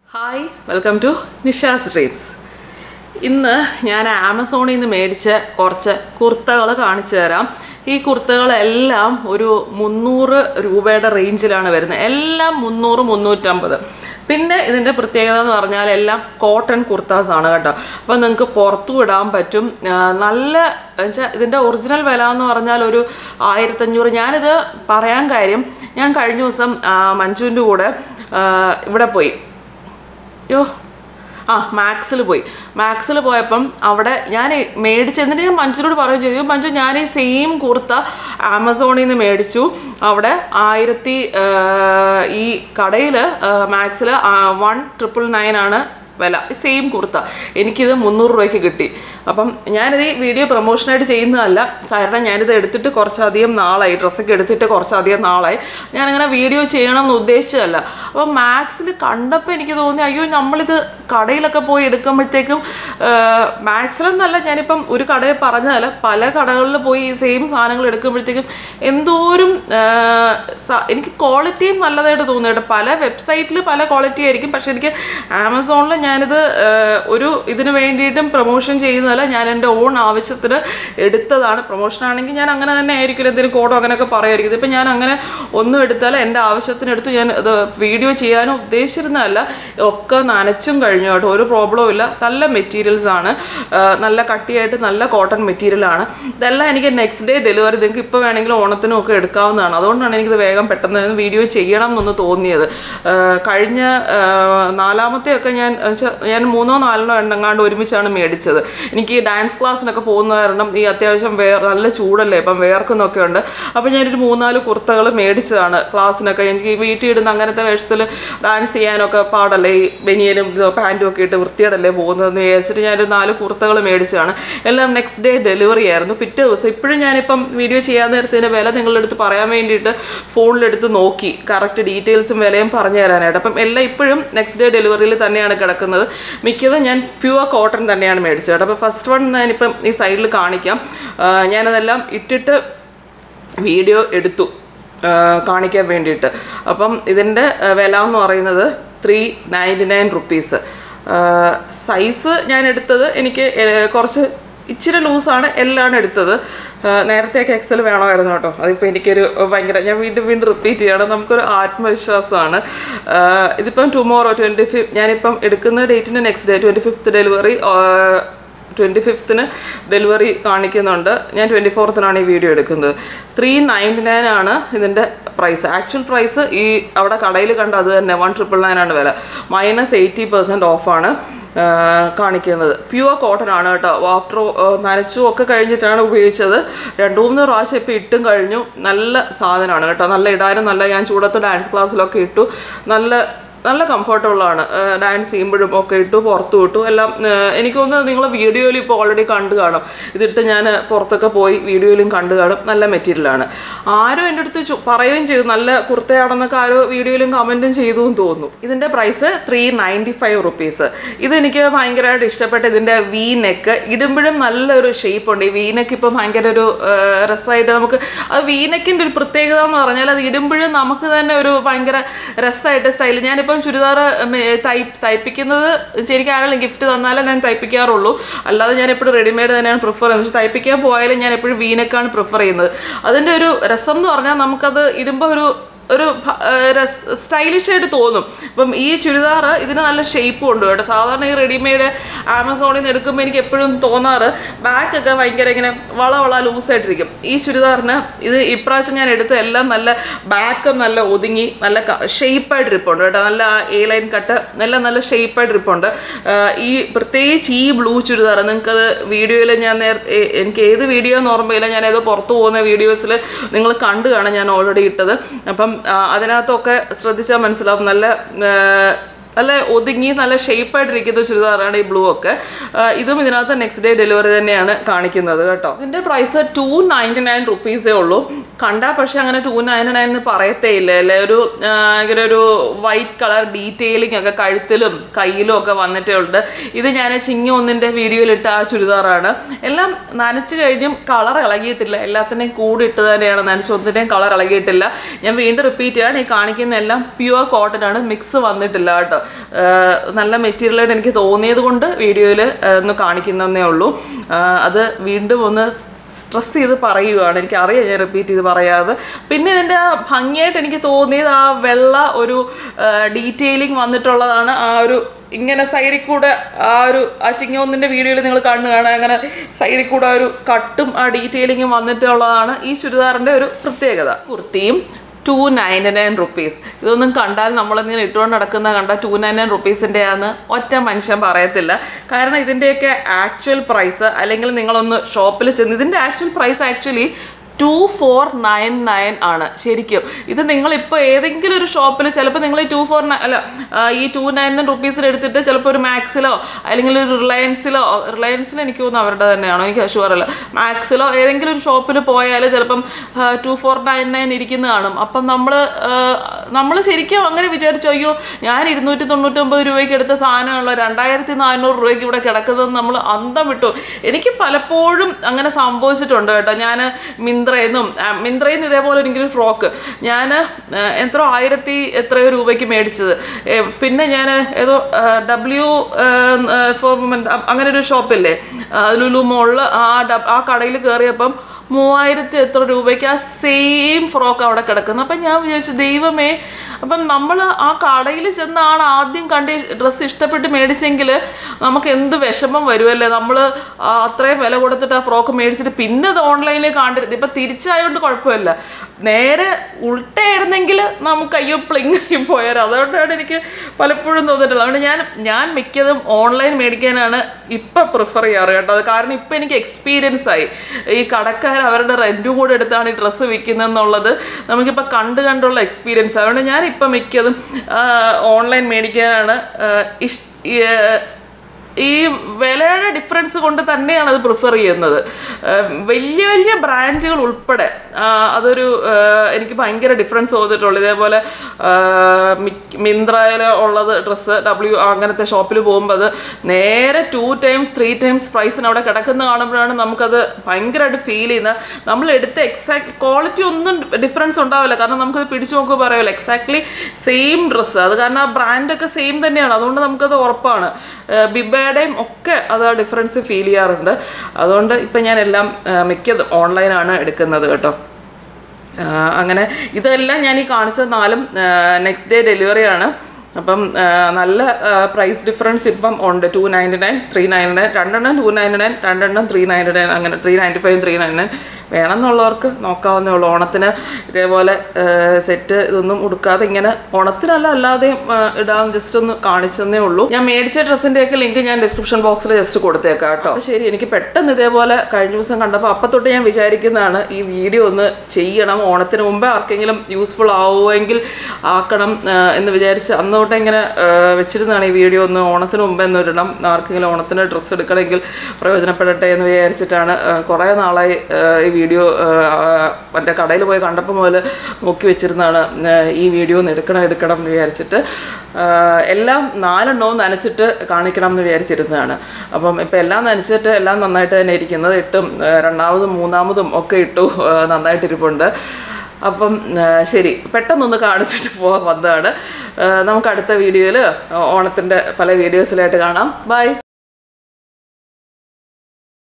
hi welcome to Nisha's dreams ഇന്ന് ഞാൻ ആമസോണിൽ നിന്ന് മേടിച്ച കുറച്ച് കുർത്തകൾ കാണിച്ചു തരാം ഈ കുർത്തകളെല്ലാം ഒരു മുന്നൂറ് രൂപയുടെ റേഞ്ചിലാണ് വരുന്നത് എല്ലാം മുന്നൂറ് മുന്നൂറ്റമ്പത് പിന്നെ ഇതിൻ്റെ പ്രത്യേകത എന്ന് പറഞ്ഞാൽ എല്ലാം കോട്ടൺ കുർത്താസ് ആണ് കേട്ടോ അപ്പോൾ നിങ്ങൾക്ക് പുറത്തു വിടാൻ പറ്റും ആ, നല്ല വെച്ചാൽ ഇതിൻ്റെ ഒറിജിനൽ വില എന്ന് പറഞ്ഞാൽ ഒരു ആയിരത്തഞ്ഞൂറ് ഞാനിത് പറയാൻ കാര്യം ഞാൻ കഴിഞ്ഞ ദിവസം ആ, മഞ്ജുവിൻ്റെ കൂടെ ആ, ഇവിടെ പോയി യോ ആ മാക്സിൽ പോയി മാക്സിൽ പോയപ്പം അവിടെ ഞാൻ മേടിച്ച് എന്നിട്ട് ഞാൻ മഞ്ജുനോട് പറയുകയും ചെയ്തു "അയ്യോ, മഞ്ജു ഞാൻ ഈ സെയിം കുർത്ത ആമസോണിൽ നിന്ന് മേടിച്ചു അവിടെ ആയിരത്തി ഈ കടയിൽ മാക്സിൽ വൺ ട്രിപ്പിൾ നയൻ ആണ് വില സെയിം കുർത്ത എനിക്കിത് മുന്നൂറ് രൂപയ്ക്ക് കിട്ടി അപ്പം ഞാനിത് ഈ വീഡിയോ പ്രൊമോഷനായിട്ട് ചെയ്യുന്നതല്ല കാരണം ഞാനിത് എടുത്തിട്ട് കുറച്ചധികം നാളായി ഡ്രസ്സൊക്കെ എടുത്തിട്ട് കുറച്ചധികം നാളായി ഞാനിങ്ങനെ വീഡിയോ ചെയ്യണം എന്ന് ഉദ്ദേശിച്ചതല്ല അപ്പം മാക്സിൽ കണ്ടപ്പോൾ എനിക്ക് തോന്നി അയ്യോ നമ്മളിത് കടയിലൊക്കെ പോയി എടുക്കുമ്പോഴത്തേക്കും മാക്സിലെന്നല്ല ഞാനിപ്പം ഒരു കടയിൽ പറഞ്ഞതല്ല പല കടകളിൽ പോയി ഈ സെയിം സാധനങ്ങൾ എടുക്കുമ്പോഴത്തേക്കും എന്തോരം ആ, സ- എനിക്ക് ക്വാളിറ്റിയും നല്ലതായിട്ട് തോന്നി കേട്ടോ പല വെബ്സൈറ്റിൽ പല ക്വാളിറ്റി ആയിരിക്കും പക്ഷെ എനിക്ക് ആമസോണിൽ ഞാനിത് ആ, ഒരു ഇതിന് വേണ്ടിയിട്ടും പ്രൊമോഷൻ ചെയ്യുന്നതല്ല ഞാൻ എൻ്റെ ഓൺ ആവശ്യത്തിന് എടുത്തതാണ് പ്രൊമോഷൻ ആണെങ്കിൽ ഞാൻ അങ്ങനെ തന്നെ ആയിരിക്കും എന്തെങ്കിലും കോഡോ അങ്ങനെയൊക്കെ പറയുമായിരിക്കും ഇതിപ്പോൾ ഞാൻ അങ്ങനെ ഒന്നും എടുത്താൽ എൻ്റെ ആവശ്യത്തിന് എടുത്ത് ഞാൻ ഇത് വീഡിയോ ചെയ്യാനും ഉദ്ദേശിച്ചിരുന്നതല്ല ഒക്കെ നനച്ചും കഴിഞ്ഞു കേട്ടോ ഒരു പ്രോബ്ലവും ഇല്ല നല്ല മെറ്റീരിയൽസ് ആണ് ആ, നല്ല കട്ടിയായിട്ട് നല്ല കോട്ടൺ മെറ്റീരിയലാണ് ഇതെല്ലാം എനിക്ക് നെക്സ്റ്റ് ഡേ ഡെലിവറി നിങ്ങൾക്ക് ഇപ്പോൾ വേണമെങ്കിൽ ഓണത്തിനും ഒക്കെ എടുക്കാവുന്നതാണ് അതുകൊണ്ടാണ് എനിക്കിത് വേഗം പെട്ടെന്ന് വീഡിയോ ചെയ്യണം എന്നൊന്ന് തോന്നിയത് ആ, കഴിഞ്ഞ ആ, നാലാമത്തെയൊക്കെ ഞാൻ വെച്ചാൽ ഞാൻ മൂന്നോ നാലെണ്ണോ എണ്ണങ്ങാണ്ട് ഒരുമിച്ചാണ് മേടിച്ചത് എനിക്ക് ഈ ഡാൻസ് ക്ലാസ്സിനൊക്കെ പോകുന്ന കാരണം ഈ അത്യാവശ്യം വേർ നല്ല ചൂടല്ലേ ഇപ്പം വേർക്കുന്നൊക്കെ ഉണ്ട് അപ്പോൾ ഞാനൊരു മൂന്നാല് കുർത്തകൾ മേടിച്ചതാണ് ക്ലാസ്സിനൊക്കെ എനിക്ക് ഈ വീട്ടിൽ ഇടുന്ന അങ്ങനത്തെ വേഷത്തിൽ ഡാൻസ് ചെയ്യാനൊക്കെ പാടല്ലേ ഈ ബനിയനും ഇതോ പാൻറ്റും ഒക്കെ ഇട്ട് വൃത്തിയോടല്ലേ പോകുന്നതെന്ന് വിചാരിച്ചിട്ട് ഞാനൊരു നാല് കുർത്തകൾ മേടിച്ചതാണ് എല്ലാം നെക്സ്റ്റ് ഡേ ഡെലിവറി ആയിരുന്നു പിറ്റേ ദിവസം ഇപ്പോഴും ഞാനിപ്പം വീഡിയോ ചെയ്യാൻ നേരത്തിൻ്റെ വില നിങ്ങളുടെ അടുത്ത് പറയാൻ വേണ്ടിയിട്ട് ഫോണിലെടുത്ത് നോക്കി കറക്റ്റ് ഡീറ്റെയിൽസും വിലയും പറഞ്ഞു തരാനായിട്ട് അപ്പം എല്ലാം ഇപ്പോഴും നെക്സ്റ്റ് ഡേ ഡെലിവറിയിൽ തന്നെയാണ് കിടക്കുന്നത് മിക്കതും ഞാൻ പ്യുവർ കോട്ടൺ തന്നെയാണ് മേടിച്ചത് കേട്ടോ അപ്പോൾ ഫസ്റ്റ് വൺ ഞാനിപ്പം ഈ സൈഡിൽ കാണിക്കാം ആ, ഞാനതെല്ലാം ഇട്ടിട്ട് വീഡിയോ എടുത്തു ആ, കാണിക്കാൻ വേണ്ടിയിട്ട് അപ്പം ഇതിൻ്റെ ആ, വില എന്ന് പറയുന്നത് three ninety nine rupees size ഞാൻ എടുത്തത് എനിക്ക് ഏ, കുറച്ച് ഇച്ചിരി ലൂസാണ് എല്ലാം എടുത്തത് ആ, നേരത്തെയൊക്കെ എക്സൽ വേണമായിരുന്നു കേട്ടോ അതിപ്പോൾ എനിക്കൊരു ഭയങ്കര ഞാൻ വീണ്ടും വീണ്ടും റിപ്പീറ്റ് ചെയ്യണം നമുക്കൊരു ആത്മവിശ്വാസമാണ് ആ, ഇതിപ്പം ടുമോറോ ട്വൻറ്റി ഫിഫ് ഞാനിപ്പം എടുക്കുന്ന ഡേറ്റിൻ്റെ next day twenty fifth delivery twenty ഫിഫ്ത്തിന് ഡെലിവറി കാണിക്കുന്നുണ്ട് ഞാൻ ട്വൻറ്റി ഫോർത്തിനാണ് ഈ വീഡിയോ എടുക്കുന്നത് ത്രീ നയൻറ്റി നയൻ ആണ് ഇതിൻ്റെ പ്രൈസ് ആക്ച്വൽ പ്രൈസ് ഈ അവിടെ കടയിൽ കണ്ട അത് തന്നെ വൺ ട്രിപ്പിൾ നയൻ ആണ് വില മൈനസ് എയ്റ്റി പെർസെൻറ്റ് ഓഫാണ് കാണിക്കുന്നത് പ്യുവർ കോട്ടൺ ആണ് കേട്ടോ ആഫ്റ്റർ നനച്ചു ഒക്കെ കഴിഞ്ഞിട്ടാണ് ഉപയോഗിച്ചത് രണ്ട് മൂന്ന് പ്രാവശ്യം ഇപ്പോൾ ഇട്ടും കഴിഞ്ഞു നല്ല സാധനമാണ് കേട്ടോ നല്ല ഇടാനും നല്ല ഞാൻ ചൂടത്ത് ഡാൻസ് ക്ലാസ്സിലൊക്കെ ഇട്ടു നല്ല നല്ല കംഫർട്ടബിളാണ് ഡാൻസ് ചെയ്യുമ്പോഴും ഒക്കെ ഇട്ടു പുറത്തു വിട്ടു എല്ലാം ഏഹ് എനിക്ക് തോന്നുന്നു നിങ്ങൾ വീഡിയോയിൽ ഇപ്പോൾ ഓൾറെഡി കണ്ടു കാണും ഇതിട്ട് ഞാൻ പുറത്തൊക്കെ പോയി വീഡിയോയിലും കണ്ടു കാണും നല്ല മെറ്റീരിയലാണ് ആരും എൻ്റെ അടുത്ത് ചോ- പറയുകയും ചെയ്തു നല്ല കുർത്തയാണെന്നൊക്കെ ആരോ വീഡിയോയിലും കമൻറ്റും ചെയ്തു എന്ന് തോന്നുന്നു ഇതിൻ്റെ price three ninety five rupees ഇതെനിക്ക് ഭയങ്കരമായിട്ട് ഇഷ്ടപ്പെട്ട ഇതിൻ്റെ വി നെക്ക് ഇടുമ്പോഴും നല്ലൊരു ഷേപ്പ് ഉണ്ട് ഈ വി നെക്ക് ഇപ്പോൾ ഭയങ്കര ഒരു ഏഹ്, രസമായിട്ട് നമുക്ക് അത് വി നെക്കിൻ്റെ ഒരു പ്രത്യേകത എന്ന് പറഞ്ഞാൽ അത് ഇടുമ്പോഴും നമുക്ക് തന്നെ ഒരു ഭയങ്കര രസമായിട്ട് സ്റ്റൈൽ ഞാനിപ്പം ചുരിദാർ തയ്പ്പ് തയ്പ്പിക്കുന്നത് ശരിക്കും ആരെങ്കിലും ഗിഫ്റ്റ് തന്നാലേ ഞാൻ തയ്പ്പിക്കാറുള്ളൂ അല്ലാതെ ഞാൻ എപ്പോഴും റെഡിമെയ്ഡ് തന്നെയാണ് പ്രിഫർ ചെയ്യുന്നത് പക്ഷെ തയ്പ്പിക്കാൻ പോയാലും ഞാൻ എപ്പോഴും വീനക്കാണ് പ്രിഫർ ചെയ്യുന്നത് അതിൻ്റെ ഒരു രസം എന്ന് പറഞ്ഞാൽ നമുക്കത് ഇടുമ്പോൾ ഒരു ഒരു സ്റ്റൈലിഷ് ആയിട്ട് തോന്നും ഇപ്പം ഈ ചുരിദാർ ഇതിന് നല്ല ഷേപ്പും ഉണ്ട് കേട്ടോ സാധാരണ ഈ റെഡിമെയ്ഡ് ആമസോണിൽ നിന്ന് എടുക്കുമ്പോൾ എനിക്ക് എപ്പോഴും തോന്നാറ് ബാക്കൊക്കെ ഭയങ്കര ഇങ്ങനെ വള വള ലൂസായിട്ടിരിക്കും ഈ ചുരിദാറിന് ഇത് ഇപ്രാവശ്യം ഞാൻ എടുത്ത എല്ലാം നല്ല ബാക്ക് നല്ല ഒതുങ്ങി നല്ല ഷേപ്പായിട്ട് ഇരിപ്പുണ്ട് കേട്ടോ നല്ല എ ലൈൻ കട്ട് നല്ല നല്ല ഷേപ്പായിട്ട് ഇരിപ്പുണ്ട് ആഹ് ഈ പ്രത്യേകിച്ച് ഈ ബ്ലൂ ചുരിദാർ നിങ്ങൾക്കത് വീഡിയോയിൽ ഞാൻ നേരത്തെ എനിക്ക് ഏത് വീഡിയോ എന്ന് ഓർമ്മയില്ല ഞാൻ ഏതോ പുറത്ത് പോകുന്ന വീഡിയോസിൽ നിങ്ങൾ കണ്ടു കാണാം ഞാൻ ഓൾറെഡി ഇട്ടത് അപ്പം ആ, അതിനകത്തൊക്കെ ശ്രദ്ധിച്ചാൽ മനസ്സിലാവും നല്ല ആ, നല്ല ഒതുങ്ങി നല്ല ഷേപ്പായിട്ടിരിക്കുന്ന ചുരിദാറാണ് ഈ ബ്ലൂ ഒക്കെ ആ, ഇതും ഇതിനകത്ത് നെക്സ്റ്റ് ഡേ ഡെലിവറി തന്നെയാണ് കാണിക്കുന്നത് കേട്ടോ ഇതിൻ്റെ പ്രൈസ് ടു നയൻറ്റി നയൻ റുപ്പീസേ ഉള്ളൂ കണ്ടാൽ പക്ഷേ അങ്ങനെ ടു നയൻറ്റി നയൻ എന്ന് പറയത്തേ ഇല്ല അല്ലേ ഒരു ആ, ഇങ്ങനെ ഒരു വൈറ്റ് കളർ ഡീറ്റെയിലിംഗ് ഒക്കെ കഴുത്തിലും കയ്യിലും ഒക്കെ വന്നിട്ടേ ഉണ്ട് ഇത് ഞാൻ ചിങ്ങ ഒന്നിൻ്റെ വീഡിയോയിലിട്ട ആ ചുരിദാറാണ് എല്ലാം നനച്ച് കഴിഞ്ഞും കളർ ഇളകിയിട്ടില്ല എല്ലാത്തിൻ്റെയും കൂടി ഇട്ട് തന്നെയാണ് നനച്ച് ഒന്നിൻ്റെയും കളർ ഇളകിയിട്ടില്ല ഞാൻ വീണ്ടും റിപ്പീറ്റ് ചെയ്യാണ് ഈ കാണിക്കുന്ന എല്ലാം പ്യുവർ കോട്ടൺ ആണ് മിക്സ് വന്നിട്ടില്ല കേട്ടോ നല്ല മെറ്റീരിയലായിട്ട് എനിക്ക് തോന്നിയത് കൊണ്ട് വീഡിയോയിൽ ഒന്ന് കാണിക്കുന്നതേ ഉള്ളൂ ആ, അത് വീണ്ടും ഒന്ന് സ്ട്രെസ് ചെയ്ത് പറയുകയാണ് എനിക്ക് അറിയാം ഞാൻ റിപ്പീറ്റ് ചെയ്ത് പറയാതെ പിന്നെ ഇതിൻ്റെ ആ ഭംഗിയായിട്ട് എനിക്ക് തോന്നിയത് ആ വെള്ള ഒരു ഡീറ്റെയിലിംഗ് വന്നിട്ടുള്ളതാണ് ആ ഒരു ഇങ്ങനെ സൈഡിൽ കൂടെ ആ ഒരു ആ ചിങ്ങോന്നിൻ്റെ വീഡിയോയിൽ നിങ്ങൾ കാണുകയാണ് അങ്ങനെ സൈഡിൽ കൂടെ ആ ഒരു കട്ടും ആ ഡീറ്റെയിലിങ്ങും വന്നിട്ടുള്ളതാണ് ഈ ചുരിദാറിൻ്റെ ഒരു പ്രത്യേകത കുർത്തിയും ടു നയൻറ്റി നയൻ റുപ്പീസ് ഇതൊന്നും കണ്ടാൽ നമ്മളിങ്ങനെ ഇട്ടുകൊണ്ട് നടക്കുന്ന കണ്ടാൽ ടു നയൻ നയൻ റുപ്പീസിൻ്റെ ആന്ന് ഒറ്റ മനുഷ്യൻ പറയത്തില്ല കാരണം ഇതിൻ്റെയൊക്കെ ആക്ച്വൽ പ്രൈസ് അല്ലെങ്കിൽ നിങ്ങളൊന്ന് ഷോപ്പിൽ ചെന്ന് ഇതിൻ്റെ actual price actually two four nine nine ആണ് ശരിക്കും ഇത് നിങ്ങളിപ്പോൾ ഏതെങ്കിലും ഒരു ഷോപ്പിൽ ചിലപ്പോൾ നിങ്ങൾ ഈ ടു ഫോർ അല്ല ആ, ഈ ടു നയൻ നയൻ റുപ്പീസിൽ എടുത്തിട്ട് ചിലപ്പോൾ ഒരു മാക്സിലോ അല്ലെങ്കിൽ ഒരു റിലയൻസിലോ റിലയൻസിൽ എനിക്ക് തോന്നുന്നു അവരുടെ തന്നെയാണോ എനിക്ക് ഷുവർ അല്ല മാക്സിലോ ഏതെങ്കിലും ഒരു ഷോപ്പിൽ പോയാൽ ചിലപ്പം ടു ഫോർ നയൻ നയൻ ഇരിക്കുന്ന കാണും അപ്പം നമ്മൾ നമ്മൾ ശരിക്കും അങ്ങനെ വിചാരിച്ചു അയ്യോ ഞാൻ ഇരുന്നൂറ്റി തൊണ്ണൂറ്റൊമ്പത് രൂപയ്ക്ക് എടുത്ത സാധനമുള്ള രണ്ടായിരത്തി നാനൂറ് രൂപയ്ക്ക് ഇവിടെ കിടക്കുന്നത് നമ്മൾ അന്തം വിട്ടു എനിക്ക് പലപ്പോഴും അങ്ങനെ സംഭവിച്ചിട്ടുണ്ട് കേട്ടോ ഞാൻ മിന്ത്രയെന്നും മിന്ത്രയിൽ നിന്ന് ഇതേപോലെ എനിക്കൊരു ഫ്രോക്ക് ഞാൻ എത്ര ആയിരത്തി എത്രയോ രൂപയ്ക്ക് മേടിച്ചത് ഏ, പിന്നെ ഞാൻ ഏതോ ഡബ്ല്യു അങ്ങനെ ഒരു ഷോപ്പില്ലേ ലുലു മോളിൽ ആ ഡബ് ആ കടയിൽ കയറിയപ്പം മൂവായിരത്തി എത്ര രൂപയ്ക്ക് ആ സെയിം ഫ്രോക്ക് അവിടെ കിടക്കുന്നത് അപ്പം ഞാൻ വിചാരിച്ചു ദൈവമേ അപ്പം നമ്മൾ ആ കടയിൽ ചെന്നാണ് ആദ്യം കണ്ട് ഡ്രസ്സ് ഇഷ്ടപ്പെട്ട് മേടിച്ചെങ്കിൽ നമുക്ക് എന്ത് വിഷമം വരുമല്ലേ നമ്മൾ അത്രയും വില കൊടുത്തിട്ട് ആ ഫ്രോക്ക് മേടിച്ചിട്ട് പിന്നെ അത് ഓൺലൈനിൽ കണ്ടിരുന്നു ഇപ്പം തിരിച്ചായതുകൊണ്ട് കുഴപ്പമില്ല നേരെ ഉൾട്ടായിരുന്നെങ്കിൽ നമുക്ക് അയ്യോ പ്ലിങ് ആയി പോയാൽ അതുകൊണ്ടാണ് എനിക്ക് പലപ്പോഴും തോന്നിയിട്ടുള്ളത് അതുകൊണ്ട് ഞാൻ ഞാൻ മിക്കതും ഓൺലൈൻ മേടിക്കാനാണ് ഇപ്പം പ്രിഫർ ചെയ്യാറ് കേട്ടോ അത് കാരണം ഇപ്പം എനിക്ക് എക്സ്പീരിയൻസ് ആയി ഈ കടക്കാർ അവരുടെ റെൻറ്റും കൂടെ എടുത്താണ് ഈ ഡ്രസ്സ് വിൽക്കുന്നതെന്നുള്ളത് നമുക്കിപ്പോൾ കണ്ട് കണ്ടുള്ള എക്സ്പീരിയൻസ് അതുകൊണ്ട് ഞാൻ ഇപ്പം മിക്കതും ഓൺലൈൻ മേടിക്കാനാണ് ആ, ഇഷ് ഈ, ഈ വിലയുടെ ഡിഫറൻസ് കൊണ്ട് തന്നെയാണ് അത് പ്രിഫർ ചെയ്യുന്നത് ഏഹ് വലിയ വലിയ ബ്രാൻഡുകൾ ഉൾപ്പെടെ ആഹ് അതൊരു ഏഹ് എനിക്ക് ഭയങ്കര ഡിഫറൻസ് തോന്നിയിട്ടുള്ളൂ ഇതേപോലെ മിന്ത്രയിൽ ഉള്ളത് ഡ്രസ്സ് ഡബ്ല്യു അങ്ങനത്തെ ഷോപ്പിൽ പോകുമ്പോൾ അത് നേരെ ടു ടൈംസ് ത്രീ ടൈംസ് പ്രൈസിന് അവിടെ കിടക്കുന്ന കാണുമ്പോഴാണ് നമുക്കത് ഭയങ്കരമായിട്ട് ഫീൽ ചെയ്യുന്നത് നമ്മൾ എടുത്ത എക്സാക്ട് ക്വാളിറ്റി ഒന്നും ഡിഫറൻസ് ഉണ്ടാവില്ല കാരണം നമുക്കത് പിടിച്ചു നോക്കുമ്പോൾ പറയുമല്ലോ എക്സാക്ട്ലി സെയിം ഡ്രസ്സ് അത് കാരണം ആ ബ്രാൻഡൊക്കെ സെയിം തന്നെയാണ് അതുകൊണ്ട് നമുക്കത് ഉറപ്പാണ് ഏഹ് ബിബയുടെയും ഒക്കെ അത് ആ ഡിഫറൻസ് ഫീൽ ചെയ്യാറുണ്ട് അതുകൊണ്ട് ഇപ്പം ഞാൻ എല്ലാം ഏഹ് മിക്കതും ഓൺലൈനാണ് എടുക്കുന്നത് കേട്ടോ ആഹ് അങ്ങനെ ഇതെല്ലാം ഞാൻ ഈ കാണിച്ച നാലും നെക്സ്റ്റ് ഡേ ഡെലിവറിയാണ് അപ്പം ആഹ് നല്ല പ്രൈസ് ഡിഫറൻസ് ഇപ്പം ഉണ്ട് two ninety nine three ninety nine രണ്ടെണ്ണം ടു നയൻറ്റി നയൻ രണ്ടെണ്ണം ത്രീ നയൻറ്റി നയൻ അങ്ങനെ three ninety five three ninety nine വേണമെന്നുള്ളവർക്ക് നോക്കാവുന്നേ ഉള്ളൂ ഓണത്തിന് ഇതേപോലെ സെറ്റ് ഇതൊന്നും ഉടുക്കാതെ ഇങ്ങനെ ഓണത്തിനല്ല അല്ലാതെയും ആഹ് ഇടാൻ ജസ്റ്റ് ഒന്ന് കാണിച്ചെന്നേ ഉള്ളൂ ഞാൻ മേടിച്ച ഡ്രസ്സിൻ്റെ ഒക്കെ ലിങ്ക് ഞാൻ ഡിസ്ക്രിപ്ഷൻ ബോക്സിൽ ജസ്റ്റ് കൊടുത്തേക്കാം കേട്ടോ അപ്പോൾ ശരി എനിക്ക് പെട്ടെന്ന് ഇതേപോലെ കഴിഞ്ഞ ദിവസം കണ്ടപ്പോൾ അപ്പം തൊട്ട് ഞാൻ വിചാരിക്കുന്നതാണ് ഈ വീഡിയോ ഒന്ന് ചെയ്യണം ഓണത്തിന് മുമ്പേ ആർക്കെങ്കിലും യൂസ്ഫുൾ ആവുമെങ്കിൽ ആക്കണം ആഹ് എന്ന് വിചാരിച്ച് അന്ന് തൊട്ട് ഇങ്ങനെ ആഹ് വെച്ചിരുന്നതാണ് ഈ വീഡിയോ ഒന്ന് ഓണത്തിന് മുമ്പേ ഒന്ന് ഇടണം ആർക്കെങ്കിലും ഓണത്തിന് ഡ്രസ്സ് എടുക്കണമെങ്കിൽ പ്രയോജനപ്പെടട്ടെ എന്ന് വിചാരിച്ചിട്ടാണ് ആഹ് കുറേ നാളായി ആഹ് ഈ വീഡിയോ മറ്റേ കടയിൽ പോയി കണ്ടപ്പോൾ മുതൽ നോക്കി വെച്ചിരുന്നതാണ് ആഹ് ഈ വീഡിയോ ഒന്ന് എടുക്കണം എടുക്കണം എന്ന് വിചാരിച്ചിട്ട് ആഹ് എല്ലാം നാലെണ്ണവും നനച്ചിട്ട് കാണിക്കണം എന്ന് വിചാരിച്ചിരുന്നതാണ് അപ്പം ഇപ്പം എല്ലാം നനച്ചിട്ട് എല്ലാം നന്നായിട്ട് തന്നെ ഇരിക്കുന്നത് ഇട്ടും ആഹ് രണ്ടാമതും മൂന്നാമതും ഒക്കെ ഇട്ടു ആഹ് നന്നായിട്ടിരിപ്പുണ്ട് അപ്പം ആ, ശരി പെട്ടെന്നൊന്ന് കാണിച്ചിട്ട് പോകാൻ വന്നതാണ് ആ, നമുക്ക് അടുത്ത വീഡിയോയിൽ ഓണത്തിൻ്റെ പല വീഡിയോസിലായിട്ട് കാണാം ബൈ